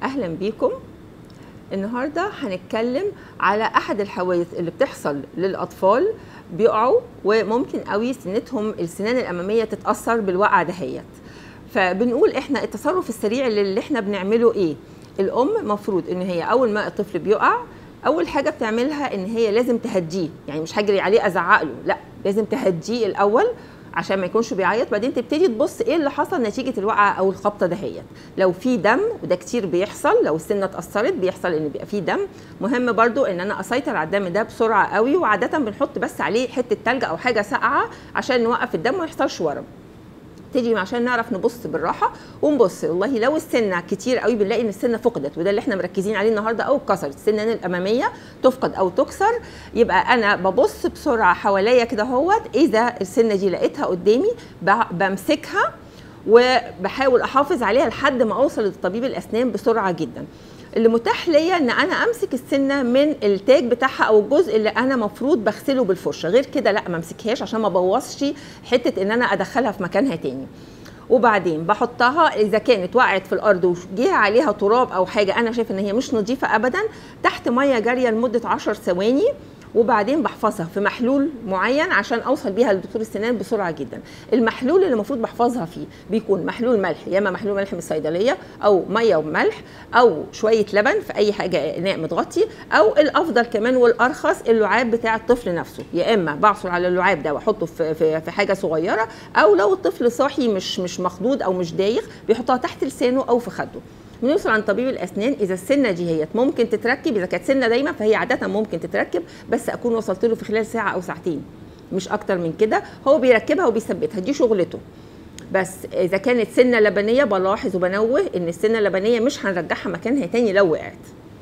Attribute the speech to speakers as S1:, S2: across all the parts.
S1: اهلا بيكم النهارده هنتكلم على احد الحوادث اللي بتحصل للاطفال بيقعوا وممكن قوي سنتهم السنان الاماميه تتاثر بالوقعه دهيت فبنقول احنا التصرف السريع اللي, اللي احنا بنعمله ايه الام مفروض ان هي اول ما الطفل بيقع اول حاجه بتعملها ان هي لازم تهديه يعني مش هجري عليه ازعق له لا لازم تهديه الاول عشان ما يكونش بيعيط بعدين تبتدي تبص ايه اللي حصل نتيجه الوقعه او الخبطه دهيت لو في دم وده كتير بيحصل لو السنه اتاثرت بيحصل ان بيبقى في دم مهم برضو ان انا اسيطر على الدم ده بسرعه قوي وعاده بنحط بس عليه حته تلج او حاجه ساقعه عشان نوقف الدم وما يحصلش ورم تيجي عشان نعرف نبص بالراحه ونبص والله لو السنه كتير قوي بنلاقي ان السنه فقدت وده اللي احنا مركزين عليه النهارده او اتكسرت السنان الاماميه تفقد او تكسر يبقى انا ببص بسرعه حواليا كده اهوت اذا السنه دي لقيتها قدامي بمسكها وبحاول احافظ عليها لحد ما اوصل لطبيب الاسنان بسرعه جدا اللي متاح ليا ان انا امسك السنه من التاج بتاعها او الجزء اللي انا مفروض بغسله بالفرشه غير كده لا ما امسكهاش عشان ما ابوظش حته ان انا ادخلها في مكانها تاني وبعدين بحطها اذا كانت وقعت في الارض وجه عليها تراب او حاجه انا شايفه ان هي مش نظيفه ابدا تحت ميه جاريه لمده 10 ثواني وبعدين بحفظها في محلول معين عشان اوصل بيها لدكتور السنان بسرعه جدا المحلول اللي المفروض بحفظها فيه بيكون محلول ملح يا اما محلول ملح من الصيدليه او ميه وملح او شويه لبن في اي حاجه اناء متغطي او الافضل كمان والارخص اللعاب بتاع الطفل نفسه يا اما بعصر على اللعاب ده واحطه في, في, في حاجه صغيره او لو الطفل صاحي مش مش مخضوض او مش دايخ بيحطها تحت لسانه او في خده بنوصل عند طبيب الاسنان اذا السنه دي هي ممكن تتركب اذا كانت سنه دايما فهي عاده ممكن تتركب بس اكون وصلت له في خلال ساعه او ساعتين مش اكتر من كده هو بيركبها وبيثبتها دي شغلته بس اذا كانت سنه لبنيه بلاحظ وبنوه ان السنه اللبنيه مش هنرجعها مكانها تاني لو وقعت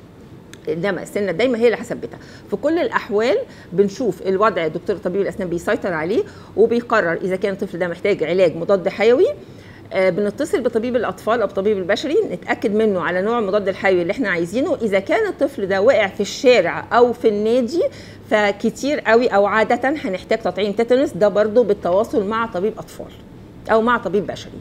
S1: انما السنه دايما هي اللي هثبتها في كل الاحوال بنشوف الوضع الدكتور طبيب الاسنان بيسيطر عليه وبيقرر اذا كان الطفل ده محتاج علاج مضاد حيوي بنتصل بطبيب الاطفال او بطبيب البشري نتاكد منه على نوع المضاد الحيوي اللي احنا عايزينه اذا كان الطفل ده وقع في الشارع او في النادي فكتير قوي او عاده هنحتاج تطعيم تيتانوس ده برضو بالتواصل مع طبيب اطفال او مع طبيب بشري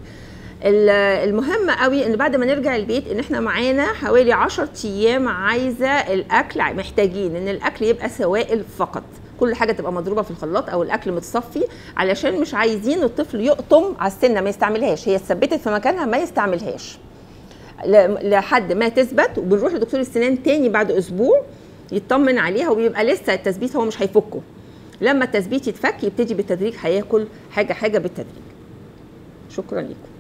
S1: المهم قوي ان بعد ما نرجع البيت ان احنا معانا حوالي 10 ايام عايزه الاكل محتاجين ان الاكل يبقى سوائل فقط كل حاجه تبقى مضروبه في الخلاط او الاكل متصفي علشان مش عايزين الطفل يقطم على السنه ما يستعملهاش هي اتثبتت في مكانها ما يستعملهاش لحد ما تثبت وبنروح لدكتور السنان تاني بعد اسبوع يطمن عليها وبيبقى لسه التثبيت هو مش هيفكه لما التثبيت يتفك يبتدي بالتدريج هياكل حاجه حاجه بالتدريج شكرا لكم